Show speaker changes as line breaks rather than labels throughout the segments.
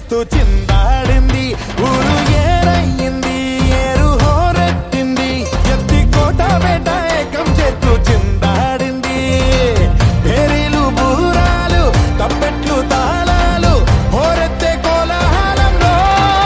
చేస్తూ చిందాడింది ఊరు ఏరయ్యింది ఏరు హోరెత్తింది ఎత్తి కోట బేట ఏకం చేస్తూ చిందాడింది పేరీలు బూరాలు తప్పెట్లు తాళాలు హోరెత్తే కోలాహలంలో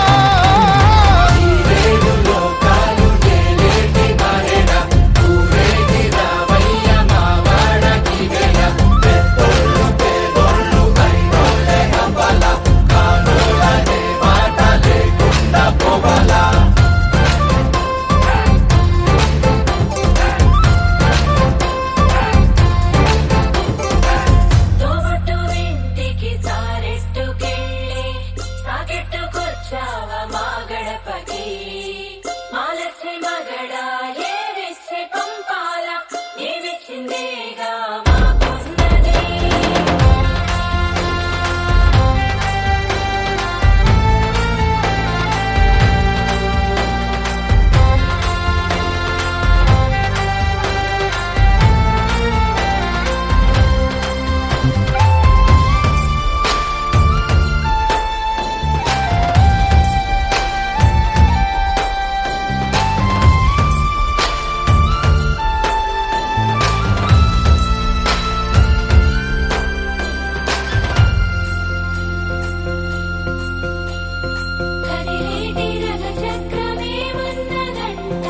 తోబట్టు ఇంటికి సారెట్టుకెళ్ళి సాకెట్టుకొచ్చావ మా గడపకి మాలచ్చి మగడ ఏవిచ్చి పంపాల ఏవిచ్చిందేగా మాకున్నది కదిలేటి రథ చక్రమేమన్నదంట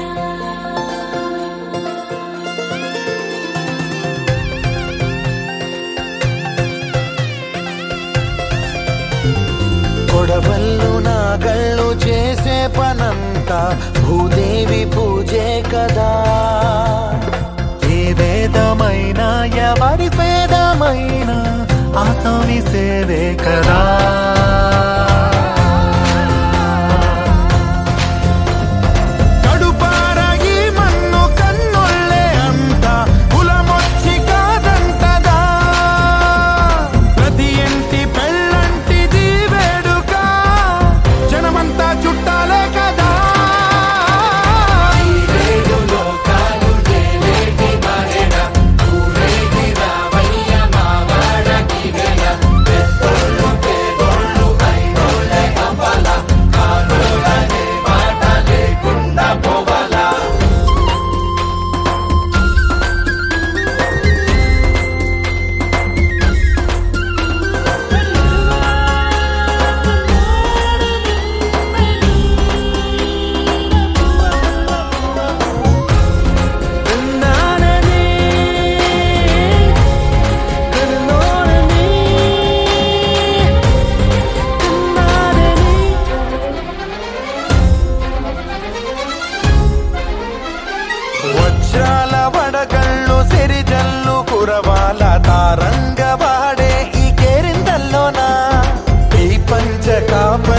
కొడవళ్ళు నాగళ్ళు చేసే పనంతా భూదేవి పూజే కదా ఏ వేదమైనా ఎవరి వేదమైనా ఆసామి సేవే కదా కడుపార ఈ మన్ను కన్నుళ్ళే అంత కులమొచ్చి కాదంటదా ప్రతి ఇంటి పెళ్ళంటిది వేడుక జనమంతా చుట్టాలే కదా వజ్రాల వడగళ్ళు సిరిజల్లు కురవాల తారంగ వాడే ఈ కేరిందల్లోనా ఈ పంచ కాప